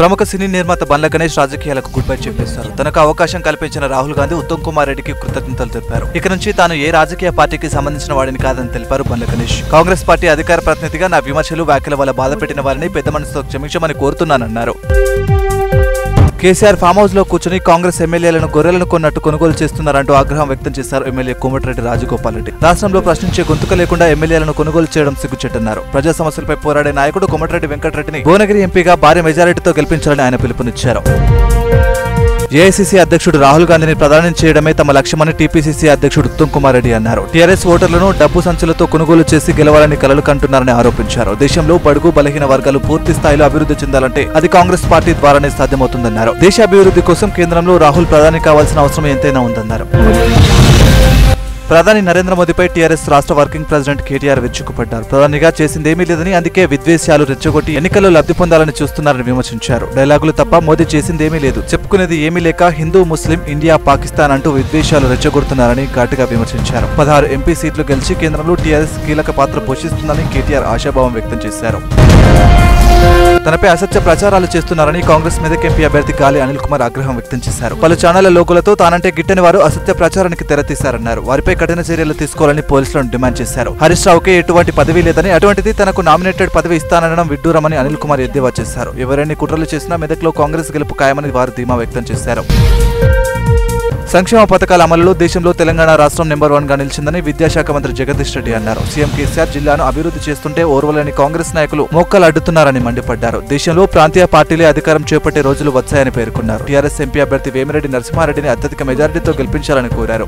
ప్రముఖ సినీ నిర్మాత బండ్ల గణేష్ రాజకీయాలకు గుడ్ బై చెప్పేశారు తనకు అవకాశం కల్పించిన రాహుల్ గాంధీ ఉత్తమ్ కుమార్ రెడ్డికి కృతజ్ఞతలు తెలిపారు ఇక నుంచి తాను ఏ రాజకీయ పార్టీకి సంబంధించిన వాడిని కాదని తెలిపారు బండ్ల గణేష్ కాంగ్రెస్ పార్టీ అధికార ప్రతినిధిగా నా విమర్శలు వ్యాఖ్యల వల్ల బాధపెట్టిన వారిని పెద్ద మనసుతో క్షమించమని కోరుతున్నానన్నారు కేసీఆర్ ఫామ్ హౌస్ లో కూర్చుని కాంగ్రెస్ ఎమ్మెల్యేలను గొర్రెలను కొన్నట్టు కొనుగోలు చేస్తున్నారంటూ ఆగ్రహం వ్యక్తం చేశారు ఎమ్మెల్యే కోమటిరెడ్డి రాజగోపాల్ రెడ్డి రాష్ట్రంలో ప్రశ్నించే గొంతుక లేకుండా ఎమ్మెల్యేలను కొనుగోలు చేయడం సిగ్గుచెట్టన్నారు ప్రజా సమస్యలపై పోరాడే నాయకుడు కోమటిరెడ్డి వెంకటరెడ్డిని భువనగిరి ఎంపీగా భారీ మెజారిటీతో గెలిపించాలని ఆయన పిలుపునిచ్చారు ఏఐసీసీ అధ్యక్షుడు రాహుల్ గాంధీని ప్రధానం చేయడమే తమ లక్ష్యమని టీపీసీసీ అధ్యక్షుడు ఉత్తమ్ కుమార్ రెడ్డి అన్నారు టీఆర్ఎస్ ఓటర్లను డబ్బు సంచులతో కొనుగోలు చేసి గెలవాలని కలలు కంటున్నారని ఆరోపించారు దేశంలో బడుగు బలహీన వర్గాలు పూర్తి స్థాయిలో అభివృద్ధి చెందాలంటే అది కాంగ్రెస్ పార్టీ ద్వారానే సాధ్యమవుతుందన్నారు దేశాభివృద్ధి కోసం కేంద్రంలో రాహుల్ ప్రధాని కావాల్సిన అవసరం ఎంతైనా ఉందన్నారు ప్రధాని నరేంద్ర మోదీపై టీఆర్ఎస్ రాష్ట్ర వర్కింగ్ ప్రెసిడెంట్ కేటీఆర్ విరుచుకుపడ్డారు ప్రధానిగా చేసిందేమీ లేదని అందుకే విద్వేషాలు రెచ్చగొట్టి ఎన్నికల్లో లబ్ధి పొందాలని చూస్తున్నారని విమర్శించారు డైలాగులు తప్ప మోదీ చేసిందేమీ లేదు చెప్పుకునేది ఏమీ లేక హిందూ ముస్లిం ఇండియా పాకిస్తాన్ అంటూ విద్వేషాలు రెచ్చగొడుతున్నారని ఘాటుగా విమర్శించారు పదహారు ఎంపీ సీట్లు గెలిచి కేంద్రంలో టీఆర్ఎస్ కీలక పాత్ర పోషిస్తుందని కేటీఆర్ ఆశాభావం వ్యక్తం చేశారు తనపై అసత్య ప్రచారాలు చేస్తున్నారని కాంగ్రెస్ మెదక్ ఎంపీ అభ్యర్థి గాలి అనిల్ కుమార్ ఆగ్రహం వ్యక్తం చేశారు పలు ఛానళ్ల లోగులతో తానంటే గిట్టని వారు అసత్య ప్రచారానికి తెరతీశారన్నారు వారిపై కఠిన చర్యలు తీసుకోవాలని పోలీసులను డిమాండ్ చేశారు హరీష్ రావుకి ఎటువంటి పదవి లేదని అటువంటిది తనకు నామినేటెడ్ పదవి ఇస్తానడం విడ్డూరమని అనిల్ కుమార్ ఎద్దేవా చేశారు ఎవరైనా కుట్రలు చేసినా మెదక్లో కాంగ్రెస్ గెలుపు ఖాయమని వారు ధీమా వ్యక్తం చేశారు సంక్షేమ పథకాల అమలులో దేశంలో తెలంగాణ రాష్ట్రం నెంబర్ వన్ గా నిలిచిందని విద్యాశాఖ మంత్రి జగదీష్ రెడ్డి అన్నారు సీఎం కేసీఆర్ జిల్లాను అభివృద్ధి చేస్తుంటే ఓర్వలేని కాంగ్రెస్ నాయకులు మోక్కలు అడ్డుతున్నారని మండిపడ్డారు దేశంలో ప్రాంతీయ పార్టీలే అధికారం చేపట్టే రోజులు వచ్చాయని పేర్కొన్నారు టీఆర్ఎస్ ఎంపీ అభ్యర్థి వేమిరెడ్డి నరసింహారెడ్డిని అత్యధిక మెజారిటీతో గెలిపించాలని కోరారు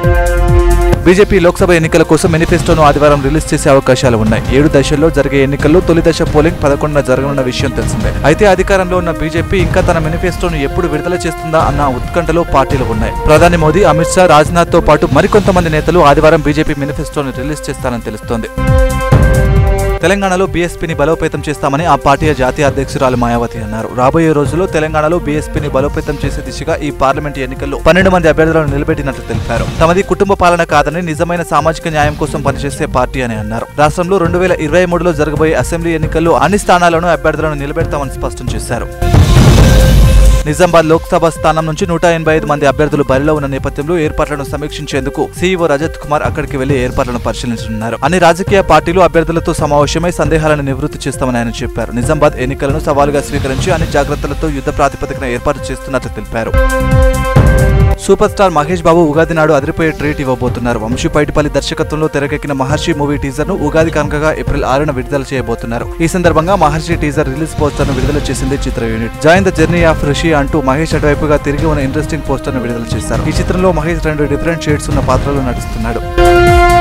బీజేపీ లోక్సభ ఎన్నికల కోసం మేనిఫెస్టోను ఆదివారం రిలీజ్ చేసే అవకాశాలు ఉన్నాయి ఏడు దశల్లో జరిగే ఎన్నికల్లో తొలి దశ పోలింగ్ పదకొండున జరగనున్న విషయం తెలిసిందే అయితే అధికారంలో ఉన్న బీజేపీ ఇంకా తన మేనిఫెస్టోను ఎప్పుడు విడుదల చేస్తుందా అన్న ఉత్కంఠలో పార్టీలు ఉన్నాయి ప్రధాని మోదీ అమిత్ షా రాజ్నాథ్ తో పాటు మరికొంతమంది నేతలు ఆదివారం బీజేపీ మేనిఫెస్టోను రిలీజ్ చేస్తారని తెలుస్తోంది తెలంగాణలో బీఎస్పీని బలోపేతం చేస్తామని ఆ పార్టీ జాతీయ అధ్యక్షురాలు మాయావతి అన్నారు రాబోయే రోజుల్లో తెలంగాణలో బీఎస్పీని బలోపేతం చేసే దిశగా ఈ పార్లమెంట్ ఎన్నికల్లో పన్నెండు మంది అభ్యర్థులను నిలబెట్టినట్లు తెలిపారు తమది కుటుంబ పాలన కాదని నిజమైన సామాజిక న్యాయం కోసం పనిచేసే పార్టీ అని అన్నారు రాష్ట్రంలో రెండు వేల ఇరవై మూడులో జరగబోయే అసెంబ్లీ ఎన్నికల్లో అన్ని స్థానాలను అభ్యర్థులను నిలబెడతామని స్పష్టం చేశారు నిజామాబాద్ లోక్సభ స్థానం నుంచి నూట ఎనభై ఐదు మంది అభ్యర్థులు బరిలో ఉన్న నేపథ్యంలో ఏర్పాట్లను సమీక్షించేందుకు సీఈఓ రజత్ కుమార్ అక్కడికి వెళ్లి ఏర్పాట్లను పరిశీలించనున్నారు అన్ని రాజకీయ పార్టీలు అభ్యర్థులతో సమావేశమై సందేహాలను నివృత్తి చేస్తామని ఆయన చెప్పారు నిజామాబాద్ ఎన్నికలను సవాలుగా స్వీకరించి అన్ని జాగ్రత్తలతో యుద్ధ ప్రాతిపదికన ఏర్పాటు చేస్తున్నట్లు తెలిపారు సూపర్ స్టార్ మహేష్ బాబు ఉగాది నాడు అదిరిపోయే ట్రీట్ ఇవ్వబోతున్నారు వంశీ పైటిపల్లి దర్శకత్వంలో తెరకెక్కిన మహర్షి మూవీ టీజర్ ను ఉగాది కనుకగా ఏప్రిల్ ఆరున విడుదల చేయబోతున్నారు ఈ సందర్భంగా మహర్షి టీజర్ రిలీజ్ పోస్టర్ ను విడుదల చేసింది చిత్ర unit join the journey of Rishi అంటూ మహేష్ అటువైపుగా తిరిగి ఉన్న ఇంట్రెస్టింగ్ పోస్టర్ ను విడుదల చేశారు ఈ చిత్రంలో మహేష్ రెండు డిఫరెంట్ షేడ్స్ ఉన్న పాత్రలో నటిస్తున్నాడు